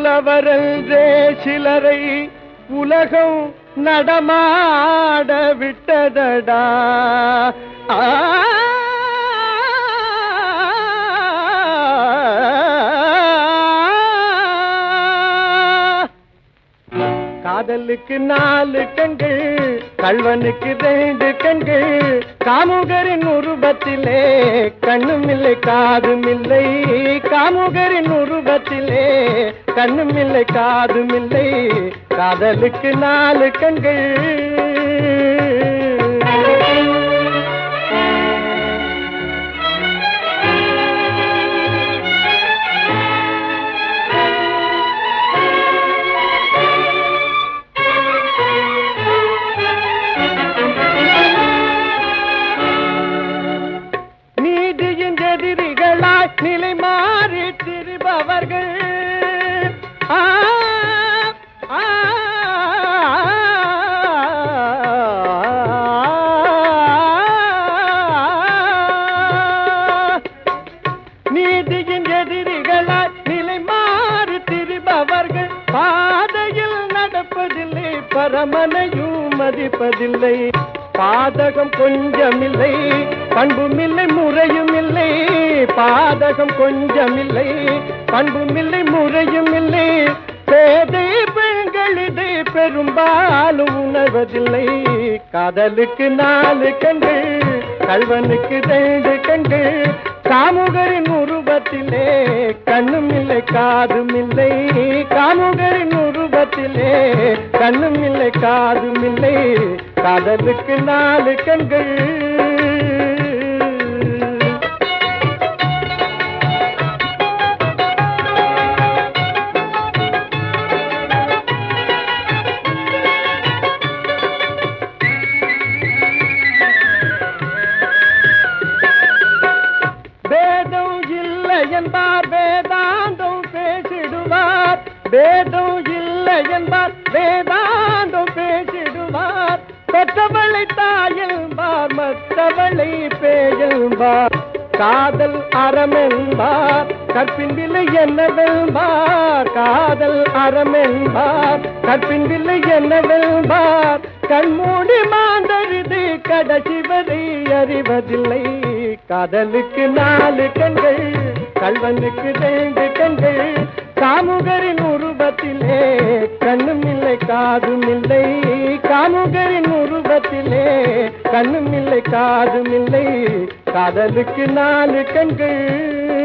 புலவரல்றே சிலரை உலகம் நடமாட விட்டதடா ஆ காதலுக்கு நாலு கண்கள் கல்வனுக்கு ரெண்டு கண்கள் காமுகரின் உருவத்திலே கண்ணும் இல்லை காதும் இல்லை காமுகரின் உருவத்திலே கண்ணும் இல்லை காதும் இல்லை காதலுக்கு நாலு கண்கள் நீதியின் எதிரிகளாய் நிலை மாறி திரிபவர்கள் ஆ, ஆ, நீதியின் எதிரிகளாய் நிலை மாறி திரிபவர்கள் பாதையில் நடப்பதில்லை பரமனையும் மதிப்பதில்லை பாதகம் கொஞ்சமில்லை பண்புமில்லை முறையும் இல்லை பாதகம் கொஞ்சமில்லை பண்புமில்லை முறையும் இல்லை பேதை பெண்கள் இதை பெரும்பாலும் உணர்வதில்லை காதலுக்கு நாலு கண்கள் கல்வனுக்கு ரெண்டு கண்கள் காமுகரின் உருவத்திலே கண்ணும் இல்லை காதும் இல்லை காமுகரின் உருவத்திலே கண்ணும் இல்லை காதும் இல்லை காதலுக்கு நாலு கண்கள் வேதம் இல்லை என்பார் வேதாந்தம் பேசிடுவார் வேதம் இல்லை என்பார் வேதாந்தம் பேசிடுவார் பெற்றவளை தாயென்பார் மற்றவளை பேயென்பார் காதல் அறமென்பார் கற்பின் விலை என்னவென்பார் காதல் அறமென்பார் கற்பின் விலை என்னவென்பார் கண்மூடி மாந்தரிது கடைசி வரை அறிவதில்லை காதலுக்கு நாலு கண்கள் கல்வனுக்கு ரெண்டு கண்கள் காமுகரின் உருவத்திலே கண்ணும் இல்லை காதும் இல்லை காமுகரின் உருவத்திலே கண்ணும் இல்லை காதும் இல்லை காதலுக்கு நாலு கண்கள்